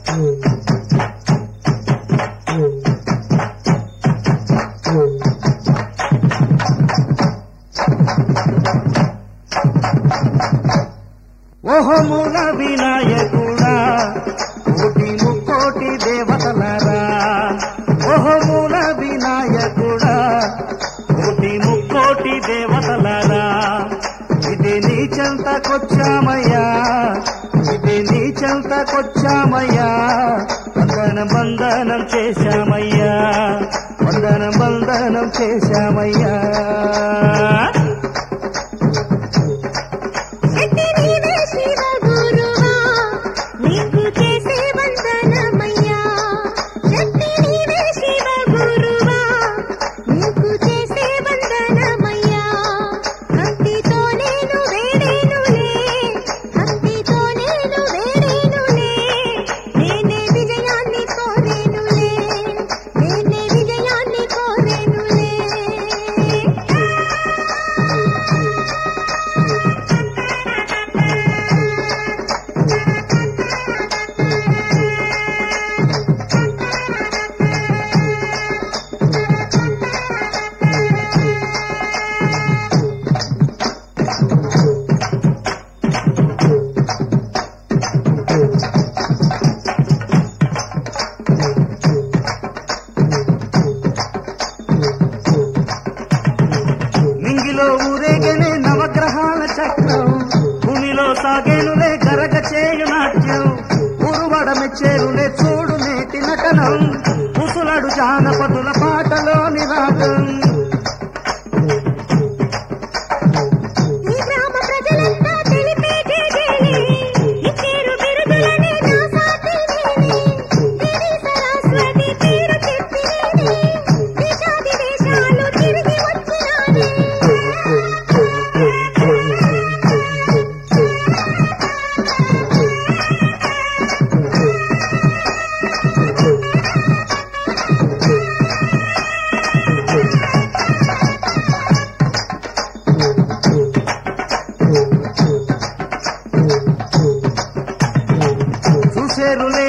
ఓహముల వినాయకుడా కోటి ముక్కోటి దేవతలరా ఓహముల వినాయకుడా కోటి ముక్కోటి దేవతలరా ఇది నీ చెంతకొచ్చామయ్యా ఇది నీ చెంతకొచ్చామయ్యా వందన బంధనం చేశామయ్యా వందన బంధనం చేశామయ్యా శక్తి నీవే శివ గురువా నీకు చేసే వందనమయ్యా శక్తి నీవే శివ గురువా నీకు చేసే వందనమయ్యా భక్తితో నేను వేడేనులే భక్తితో నేను వేడేనులే నేనే విజయాన్ని కోరేనులే నేనే విజయాన్ని కోరేనులే నింగిలో ఊరేగనే నవగ్రహాల చక్రం భూమిలో సాగేనులే గరగ చేయు నాట్యం ఉరువడ మెచ్చేరులే చూడు నేటి నటనం ముసులడు జానపదుల పాటలోని రాగం ఈ గ్రామ ప్రజలంతా తెలిపేటే దేవి ఇచ్చేరు బిరుదులనే నా సాటి నీవి దేవి సరస్వతి పేరు చెప్పినేవి దేశాది దేశాలు తిరిగి వచ్చినావి చూసేరులే